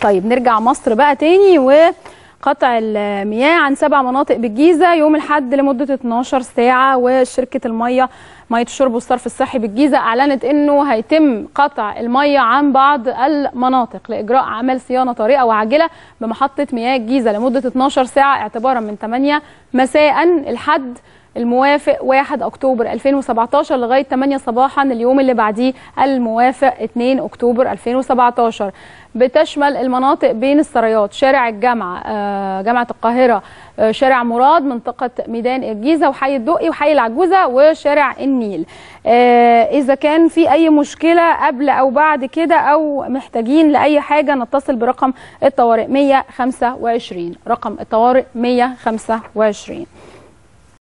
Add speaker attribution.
Speaker 1: طيب نرجع مصر بقى تاني وقطع المياه عن سبع مناطق بالجيزه يوم الاحد لمده 12 ساعه وشركه الميه ميه الشرب والصرف الصحي بالجيزه اعلنت انه هيتم قطع الميه عن بعض المناطق لاجراء اعمال صيانه طارئه وعاجله بمحطه مياه الجيزه لمده 12 ساعه اعتبارا من 8 مساء الحد الموافق 1 اكتوبر 2017 لغايه 8 صباحا اليوم اللي بعديه الموافق 2 اكتوبر 2017 بتشمل المناطق بين السرايات شارع الجامعه آه، جامعه القاهره آه، شارع مراد منطقه ميدان الجيزه وحي الدقي وحي العجوزه وشارع النيل آه، اذا كان في اي مشكله قبل او بعد كده او محتاجين لاي حاجه نتصل برقم الطوارئ 125 رقم الطوارئ 125